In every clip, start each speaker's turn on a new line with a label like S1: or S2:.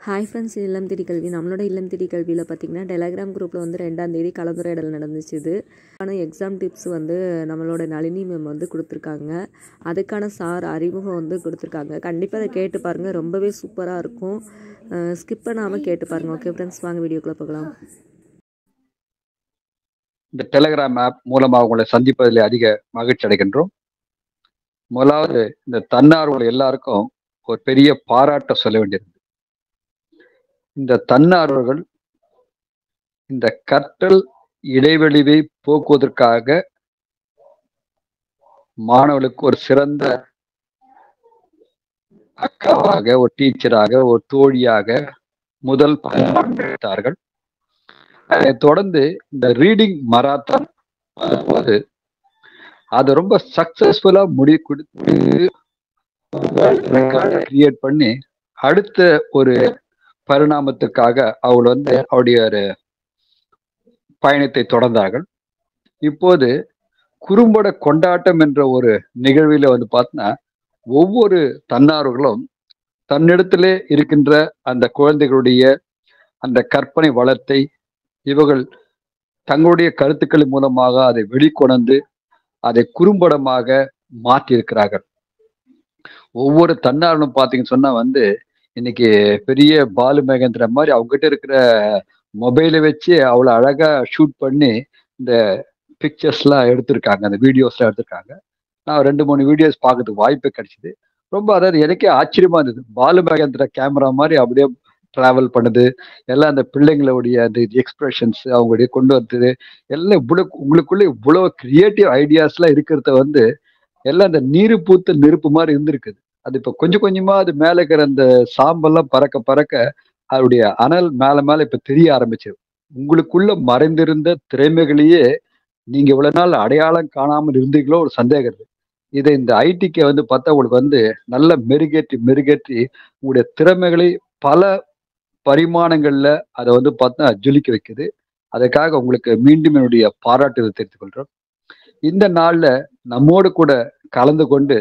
S1: hi friends இல்லம் தேடி கல்வி நம்மளோட இல்லம் தேடி கல்வியில் பார்த்தீங்கன்னா டெலகிராம் குரூப்பில் வந்து ரெண்டாம் தேதி கலந்துரையாடல் நடந்துச்சு இது ஆனால் எக்ஸாம் டிப்ஸ் வந்து நம்மளோட நளினி மேம் வந்து கொடுத்துருக்காங்க அதுக்கான சார் அறிமுகம் வந்து கொடுத்துருக்காங்க கண்டிப்பாக அதை கேட்டு பாருங்கள் ரொம்பவே சூப்பராக இருக்கும் ஸ்கிப் பண்ணாமல் கேட்டு பாருங்கள் ஓகே ஃப்ரெண்ட்ஸ் வாங்க வீடியோக்குள்ளே போகலாம்
S2: இந்த டெலகிராம் ஆப் மூலமாக உங்களை சந்திப்பதில் அதிக மகிழ்ச்சி அடைகின்றோம் முதலாவது இந்த தன்னார்வல் எல்லாருக்கும் ஒரு பெரிய பாராட்ட சொல்ல வேண்டியிருந்தது இந்த தன்னார்வர்கள் இந்த கற்றல் இடைவெளிவை போக்குவதற்காக மாணவர்களுக்கு ஒரு சிறந்த அக்காவாக ஒரு டீச்சராக ஒரு தோழியாக முதல் பயன்படுத்தார்கள் அதை தொடர்ந்து இந்த ரீடிங் மராத்தான் போது அது ரொம்ப சக்சஸ்ஃபுல்லா முடி கொடுத்து கிரியேட் பண்ணி அடுத்த ஒரு பரிணாமத்துக்காக அவள் வந்து அவருடைய ஒரு பயணத்தை தொடர்ந்தார்கள் இப்போது குறும்பட கொண்டாட்டம் என்ற ஒரு நிகழ்வில வந்து பார்த்தோன்னா ஒவ்வொரு தன்னார்வர்களும் தன்னிடத்திலே இருக்கின்ற அந்த குழந்தைகளுடைய அந்த கற்பனை வளத்தை இவர்கள் தங்களுடைய கருத்துக்களின் மூலமாக அதை வெளிக்கொணர்ந்து அதை குறும்படமாக மாற்றியிருக்கிறார்கள் ஒவ்வொரு தன்னார்வலும் பார்த்தீங்கன்னு சொன்னா வந்து இன்னைக்கு பெரிய பாலு மகேந்திர மாதிரி அவங்ககிட்ட இருக்கிற மொபைலை வச்சு அவ்வளோ அழகா ஷூட் பண்ணி இந்த பிக்சர்ஸ்லாம் எடுத்திருக்காங்க அந்த வீடியோஸ்லாம் எடுத்திருக்காங்க நான் ரெண்டு மூணு வீடியோஸ் பார்க்கறதுக்கு வாய்ப்பு கிடைச்சிது ரொம்ப அதாவது எனக்கே ஆச்சரியமா இருந்தது பாலு மகேந்திர கேமரா மாதிரி அப்படியே டிராவல் பண்ணுது எல்லாம் அந்த பிள்ளைங்களுடைய அந்த எக்ஸ்பிரஷன்ஸ் அவங்களுடைய கொண்டு வந்தது எல்லாம் இவ்வளவு உங்களுக்குள்ள இவ்வளவு கிரியேட்டிவ் ஐடியாஸ்லாம் இருக்கிறத வந்து எல்லாம் அந்த நீரு பூத்த நெருப்பு மாதிரி இருந்திருக்குது அது இப்ப கொஞ்சம் கொஞ்சமா அது மேல இருக்கிற அந்த சாம்பல்லாம் பறக்க பறக்க அதனுடைய அனல் மேல மேல இப்ப தெரிய ஆரம்பிச்சிடும் உங்களுக்குள்ள மறைந்திருந்த திறமைகளையே நீங்க இவ்வளவு நாள் அடையாளம் காணாமல் இருந்தீங்களோ ஒரு சந்தேகம் இருக்கு இதை இந்த ஐடிக்கு வந்து பார்த்தா உங்களுக்கு வந்து நல்ல மெருகேற்றி மெருகேற்றி உங்களுடைய திறமைகளை பல பரிமாணங்கள்ல அதை வந்து பார்த்தா ஜொலிக்க வைக்குது அதுக்காக உங்களுக்கு மீண்டும் என்னுடைய பாராட்டுகளை தெரிவித்துக் கொள்றோம் இந்த நாள்ல நம்மோடு கூட கலந்து கொண்டு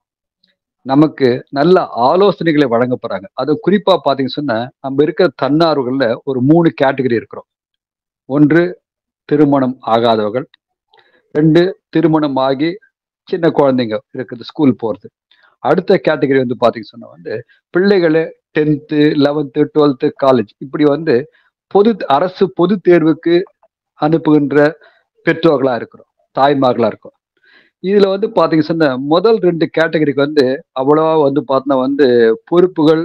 S2: நமக்கு நல்ல ஆலோசனைகளை வழங்க போறாங்க அது குறிப்பா பாத்தீங்கன்னு சொன்னா நம்ம இருக்கிற தன்னார்வர்கள்ல ஒரு மூணு கேட்டகரி இருக்கிறோம் ஒன்று திருமணம் ஆகாதவர்கள் ரெண்டு திருமணம் ஆகி சின்ன குழந்தைங்க இருக்குது ஸ்கூல் போறது அடுத்த கேட்டகரி வந்து பாத்தீங்கன்னு சொன்னா வந்து பிள்ளைகளை டென்த்து லெவன்த்து டுவெல்த்து காலேஜ் இப்படி வந்து பொது அரசு பொது தேர்வுக்கு அனுப்புகின்ற பெற்றோர்களா இருக்கிறோம் தாய்மார்களா இருக்கும் இதுல வந்து பாத்தீங்க சொன்ன முதல் ரெண்டு கேட்டகரிக்கு வந்து அவ்வளவா வந்து பார்த்தா வந்து பொறுப்புகள்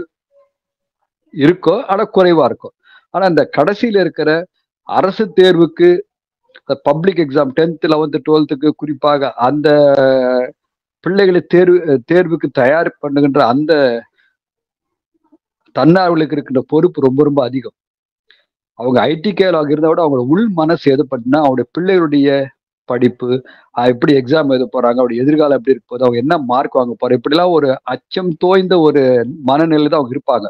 S2: இருக்கும் ஆனா குறைவா இருக்கும் ஆனா இந்த கடைசியில இருக்கிற அரசு தேர்வுக்கு பப்ளிக் எக்ஸாம் டென்த் லெவன்த்து டுவெல்த்துக்கு குறிப்பாக அந்த பிள்ளைகளை தேர்வு தேர்வுக்கு தயார் பண்ணுகின்ற அந்த தன்னார்வலுக்கு இருக்கின்ற பொறுப்பு ரொம்ப ரொம்ப அதிகம் அவங்க ஐடி கேலாக இருந்தா விட அவங்க உள் மனசு எது பண்ணினா அவங்களுடைய பிள்ளைகளுடைய படிப்பு எப்படி எக்ஸாம் எழுத போறாங்க அவருடைய எதிர்காலம் எப்படி இருக்க போகுது அவங்க என்ன மார்க் வாங்க போறாங்க இப்படிலாம் ஒரு அச்சம் தோய்ந்த ஒரு மனநிலை தான் அவங்க இருப்பாங்க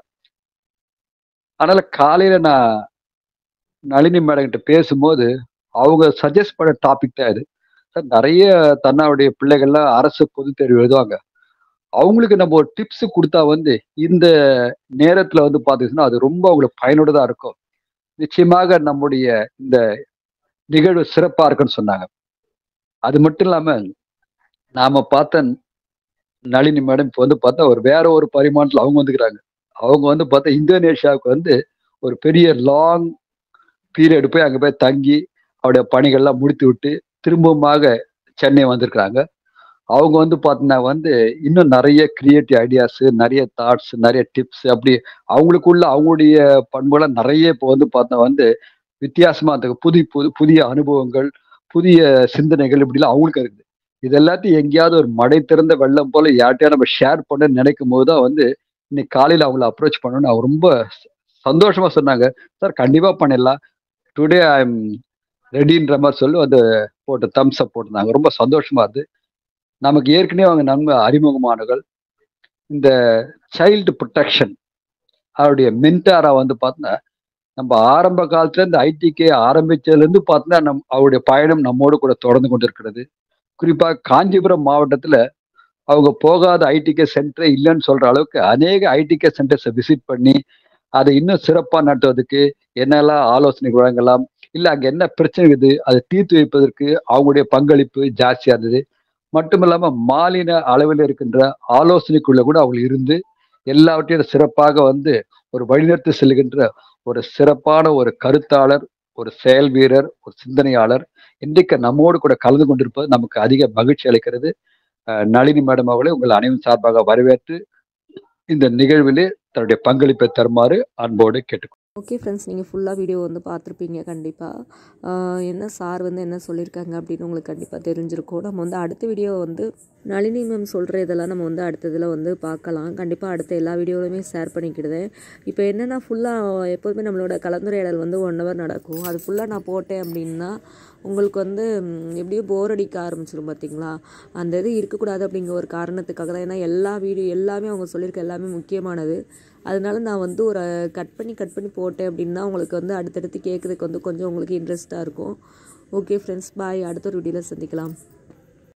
S2: அதனால காலையில நான் நளினி மேடம் கிட்ட பேசும்போது அவங்க சஜஸ்ட் பண்ண டாபிக் தான் இது சார் நிறைய தன்னாவுடைய பிள்ளைகள்லாம் அரசு பொது தேர்வு எழுதுவாங்க அவங்களுக்கு நம்ம ஒரு டிப்ஸ் கொடுத்தா வந்து இந்த நேரத்துல வந்து பாத்தீங்கன்னா அது ரொம்ப அவங்களுக்கு பயனுள்ளதா இருக்கும் நிச்சயமாக நம்முடைய இந்த நிகழ்வு சிறப்பா இருக்குன்னு சொன்னாங்க அது மட்டும் இல்லாம நாம பார்த்த நளினி மேடம் இப்போ வந்து பார்த்தா ஒரு வேற ஒரு பரிமாணத்துல அவங்க வந்துக்கிறாங்க அவங்க வந்து பார்த்தா இந்தோனேஷியாவுக்கு வந்து ஒரு பெரிய லாங் பீரியட் போய் அங்க போய் தங்கி அவருடைய பணிகள்லாம் முடித்து விட்டு திரும்பவுமாக சென்னை வந்திருக்கிறாங்க அவங்க வந்து பார்த்தீங்கன்னா வந்து இன்னும் நிறைய கிரியேட்டிவ் ஐடியாஸ் நிறைய தாட்ஸ் நிறைய டிப்ஸ் அப்படி அவங்களுக்குள்ள அவங்களுடைய பண்புகளை நிறைய இப்போ வந்து பார்த்தா வந்து வித்தியாசமா அந்த புதிய புது புதிய அனுபவங்கள் புதிய சிந்தனைகள் இப்படிலாம் அவங்களுக்கு இருக்குது இது எல்லாத்தையும் எங்கேயாவது ஒரு மடை திறந்த வெள்ளம் போல யார்ட்டையா நம்ம ஷேர் பண்ண நினைக்கும் போது தான் வந்து இன்னைக்கு காலையில அவங்கள அப்ரோச் பண்ணணும்னு அவங்க ரொம்ப சந்தோஷமா சொன்னாங்க சார் கண்டிப்பா பண்ணிடலாம் டுடே ஐ எம் ரெடின்ற மாதிரி சொல்லி வந்து போட்டு தம்ஸ் அப் போட்டிருந்தாங்க ரொம்ப சந்தோஷமா இருந்து நமக்கு ஏற்கனவே அவங்க நன்மை அறிமுகமானவர்கள் இந்த சைல்டு ப்ரொடெக்ஷன் அவருடைய மென்டாரா வந்து பார்த்தீங்கன்னா நம்ம ஆரம்ப காலத்துல இந்த ஐடிகே ஆரம்பிச்சதுல இருந்து பார்த்தீங்கன்னா நம் அவருடைய பயணம் நம்மோடு கூட தொடர்ந்து கொண்டிருக்கிறது குறிப்பா காஞ்சிபுரம் மாவட்டத்துல அவங்க போகாத ஐடிகே சென்டரே இல்லைன்னு சொல்ற அளவுக்கு அநேக ஐடிகே சென்டர்ஸை விசிட் பண்ணி அதை இன்னும் சிறப்பா நடத்துவதற்கு என்னெல்லாம் ஆலோசனை வழங்கலாம் இல்ல அங்க என்ன பிரச்சனை இருக்குது அதை தீர்த்து வைப்பதற்கு அவங்களுடைய பங்களிப்பு ஜாஸ்தியா இருந்தது மட்டும் இல்லாம மாநில அளவில் இருக்கின்ற ஆலோசனைக்குள்ள கூட அவங்க இருந்து எல்லாவற்றையும் சிறப்பாக வந்து ஒரு வழிநடத்தி செல்கின்ற ஒரு சிறப்பான ஒரு கருத்தாளர் ஒரு செயல் வீரர் ஒரு சிந்தனையாளர் இன்றைக்கு நம்மோடு கூட கலந்து கொண்டிருப்பது நமக்கு அதிக மகிழ்ச்சி அளிக்கிறது அஹ் நளினி மேடம் அவர்களை உங்கள் அனைவரும் சார்பாக வரவேற்று இந்த நிகழ்விலே தன்னுடைய பங்களிப்பை தருமாறு அன்போடு கேட்டுக்கொள்கிறேன்
S1: ஓகே ஃப்ரெண்ட்ஸ் நீங்கள் ஃபுல்லாக வீடியோ வந்து பார்த்துருப்பீங்க கண்டிப்பாக என்ன சார் வந்து என்ன சொல்லியிருக்காங்க அப்படின்னு உங்களுக்கு கண்டிப்பாக தெரிஞ்சிருக்கும் நம்ம வந்து அடுத்த வீடியோ வந்து நளினி மேம் சொல்கிற இதெல்லாம் நம்ம வந்து அடுத்ததில் வந்து பார்க்கலாம் கண்டிப்பாக அடுத்த எல்லா வீடியோலையுமே ஷேர் பண்ணிக்கிடுதேன் இப்போ என்னென்னா ஃபுல்லாக எப்போதுமே நம்மளோட கலந்துரையாடல் வந்து ஒன் ஹவர் நடக்கும் அது ஃபுல்லாக நான் போட்டேன் அப்படின்னா உங்களுக்கு வந்து ம், எப்படியோ போர் அடிக்க ஆரம்பிச்சிடும் பார்த்தீங்களா அந்த இது இருக்கக்கூடாது அப்படிங்கிற ஒரு காரணத்துக்காக தான் ஏன்னா எல்லா வீடியோ எல்லாமே அவங்க சொல்லியிருக்க எல்லாமே முக்கியமானது அதனால நான் வந்து ஒரு கட் பண்ணி கட் பண்ணி போட்டேன் அப்படின்னா உங்களுக்கு வந்து அடுத்தடுத்து கேட்குறதுக்கு வந்து கொஞ்சம் உங்களுக்கு இன்ட்ரெஸ்ட்டாக இருக்கும் ஓகே ஃப்ரெண்ட்ஸ் பாய் அடுத்த ஒரு வீடியோவில் சந்திக்கலாம்